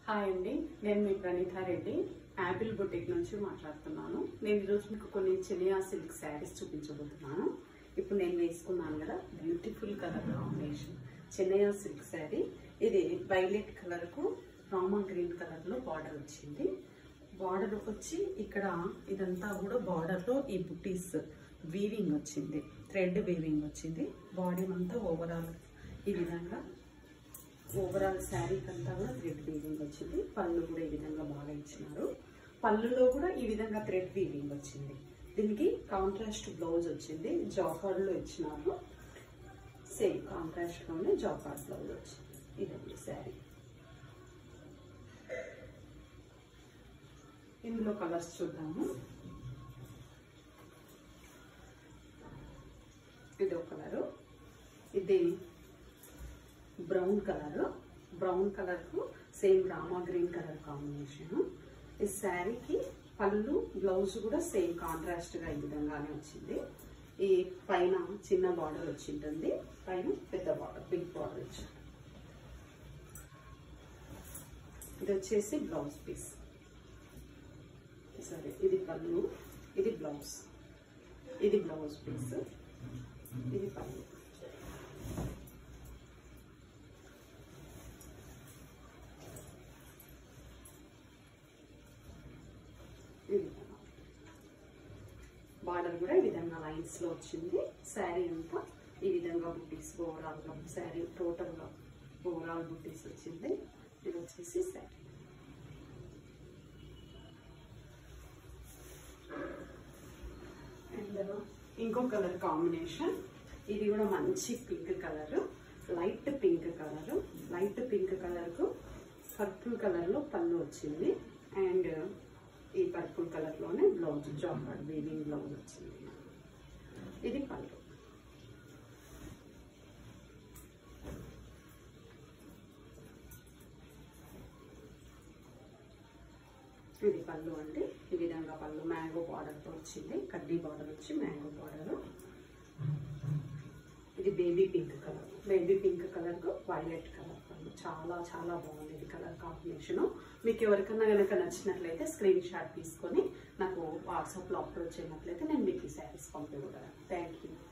hi అండి నేను మీ ప్రణీత రెడ్డి యాపిల్ బొటిక్ నుంచి మాట్లాడుతున్నాను నేను ఈరోజు మీకు కొన్ని చెనియా సిల్క్ శారీస్ చూపించబోతున్నాను ఇప్పుడు నేను వేసుకున్నాను కదా బ్యూటిఫుల్ కలర్ కాంబినేషన్ చెన్నయా సిల్క్ శారీ ఇది వైలెట్ కలర్కు రామా గ్రీన్ కలర్లో బార్డర్ వచ్చింది బార్డర్ వచ్చి ఇక్కడ ఇదంతా కూడా బార్డర్లో ఈ బుటీస్ వీవింగ్ వచ్చింది థ్రెడ్ వీవింగ్ వచ్చింది బాడీ అంతా ఓవరాల్ ఈ విధంగా ఓవరాల్ శారీ అంతా కూడా థ్రెడ్ వీవింగ్ వచ్చింది పళ్ళు కూడా ఈ విధంగా బాగా ఇచ్చినారు పళ్ళులో కూడా ఈ విధంగా థ్రెడ్ వీవింగ్ వచ్చింది దీనికి కాంట్రాస్ట్ బ్లౌజ్ వచ్చింది జాకార్డ్ లో ఇచ్చినారు సేమ్ కాంట్రాస్ట్ లోనే జాకార్డ్ బ్లౌజ్ వచ్చింది ఇదండి శారీ ఇందులో కలర్స్ చూద్దాము ఇది ఒక కలరు ఇది బ్రౌన్ కలర్ బ్రౌన్ కలర్ కు సేమ్ రామా గ్రీన్ కలర్ కాంబినేషన్ ఈ శారీకి పళ్ళు బ్లౌజ్ కూడా సేమ్ కాంట్రాస్ట్ గా ఈ విధంగానే వచ్చింది ఈ పైన చిన్న బార్డర్ వచ్చి ఉంటుంది పైన పెద్ద బార్డర్ బిగ్ బార్డర్ వచ్చింది ఇది వచ్చేసి బ్లౌజ్ పీస్ సరే ఇది పళ్ళు ఇది బ్లౌజ్ ఇది బ్లౌజ్ పీస్ ఇది పళ్ళు ఈ విధంగా బార్డర్ కూడా ఈ విధంగా లైన్స్ లో వచ్చింది శారీ అంతా ఈ విధంగా బుట్టీస్ ఓవరాల్ గా శారీ టోటల్ గా ఓవరాల్ బుట్టీస్ వచ్చింది ఇది వచ్చేసి శారీ అండ్ ఇంకో కలర్ కాంబినేషన్ ఇది కూడా మంచి pink colour light pink colour light pink colour కు పర్పుల్ కలర్ లో పళ్ళు వచ్చింది అండ్ ఈ పర్పుల్ కలర్ లోనే బ్లౌజ్ జాకార్డ్ వీవింగ్ బ్లౌజ్ వచ్చింది ఇది పళ్ళు ఇది పళ్ళు అంటే ఈ విధంగా పళ్ళు మ్యాంగో బార్డర్తో వచ్చింది కడ్డీ బార్డర్ వచ్చి మ్యాంగో బార్డర్ ఇది baby pink colour baby pink colour violet colour పళ్ళు చాలా చాలా బాగుంది ఇది కలర్ కాంబినేషన్ మీకు ఎవరికన్నా కనుక నచ్చినట్లయితే స్క్రీన్ షాట్ తీసుకొని నాకు వాట్సాప్లో అప్లోడ్ చేయనట్లయితే నేను మీకు ఈ శారీస్ పంపించగలను థ్యాంక్ యూ